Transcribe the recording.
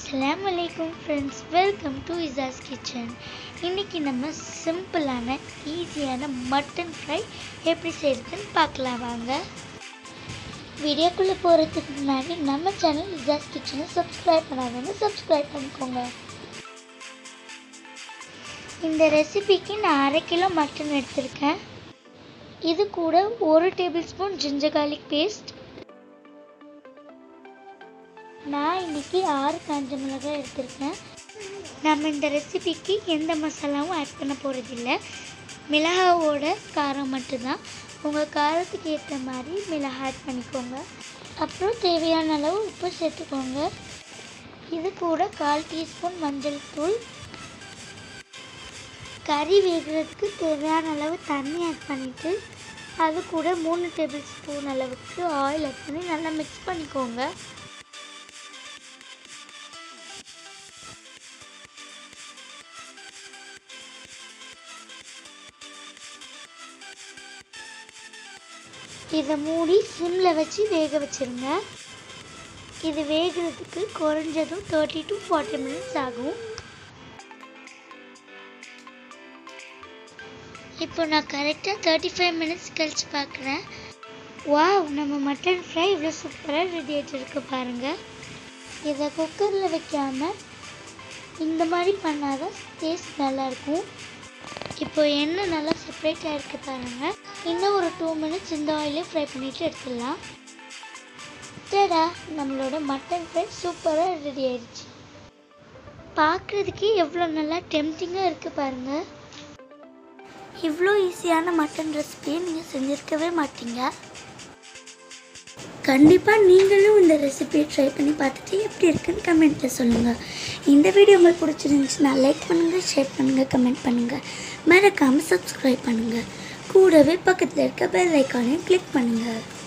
அஸ்ஸலாமு அலைக்கும் friends welcome to Isa's kitchen இன்றைக்கி நம்ம சிம்பிளான ஈஸியான மட்டன் ஃப்ரை எப்படி செய்கிறதுன்னு பார்க்கலாம் வாங்க வீடியோக்குள்ளே போகிறதுக்கு முன்னாடி நம்ம சேனல் இசாஸ் கிச்சனை சப்ஸ்கிரைப் பண்ணாதவங்க சப்ஸ்கிரைப் பண்ணிக்கோங்க இந்த ரெசிபிக்கு நான் அரை கிலோ மட்டன் எடுத்திருக்கேன் இது கூட ஒரு tablespoon ginger garlic paste நான் இன்னைக்கு ஆறு காஞ்ச மிளகாய் எடுத்திருக்கேன் நம்ம இந்த ரெசிபிக்கு எந்த மசாலாவும் ஆட் பண்ண போகிறதில்ல மிளகாவோட காரம் மட்டும்தான் உங்கள் காரத்துக்கு ஏற்ற மாதிரி மிளகாய் ஆட் பண்ணிக்கோங்க அப்புறம் தேவையான அளவு உப்பு சேர்த்துக்கோங்க இது கூட கால் டீஸ்பூன் மஞ்சள் தூள் கறி வேகிறதுக்கு தேவையான அளவு தண்ணி ஆட் பண்ணிவிட்டு அது கூட மூணு டேபிள் ஸ்பூன் அளவுக்கு ஆயில் ஆட் பண்ணி நல்லா மிக்ஸ் பண்ணிக்கோங்க இதை மூடி சிம்மில் வச்சு வேக வச்சிருங்க இது வேகிறதுக்கு குறைஞ்சதும் தேர்ட்டி டு ஃபார்ட்டி மினிட்ஸ் ஆகும் இப்போ நான் கரெக்டாக தேர்ட்டி ஃபைவ் மினிட்ஸ் கழிச்சு பார்க்குறேன் வாவ் நம்ம மட்டன் ஃப்ரை இவ்வளோ சூப்பராக ரெடி ஆகிட்டு இருக்கு பாருங்கள் இதை குக்கரில் வைக்காமல் இந்த மாதிரி பண்ணாதான் டேஸ்ட் நல்லாயிருக்கும் இப்போ எண்ணெய் நல்லா செப்பரேட் ஆகிருக்கு பாருங்கள் இன்னும் ஒரு டூ மினிட்ஸ் இந்த ஆயிலே ஃப்ரை பண்ணிவிட்டு எடுத்துடலாம் டடா நம்மளோட மட்டன் ஃப்ரை சூப்பராக ரெடி ஆயிடுச்சு பார்க்குறதுக்கே எவ்வளோ நல்லா டெம்டிங்காக இருக்குது பாருங்கள் இவ்வளோ ஈஸியான மட்டன் ரெசிபியை நீங்கள் செஞ்சுருக்கவே மாட்டீங்க கண்டிப்பாக நீங்களும் இந்த ரெசிபியை ட்ரை பண்ணி பார்த்துட்டு எப்படி இருக்குன்னு கமெண்ட்டில் சொல்லுங்கள் இந்த வீடியோ உங்களுக்கு பிடிச்சிருந்துச்சுன்னா லைக் பண்ணுங்கள் ஷேர் பண்ணுங்கள் கமெண்ட் பண்ணுங்கள் மறக்காமல் சப்ஸ்கிரைப் பண்ணுங்கள் கூடவே பக்கத்தில் இருக்க பெல் ஐக்கானையும் கிளிக் பண்ணுங்கள்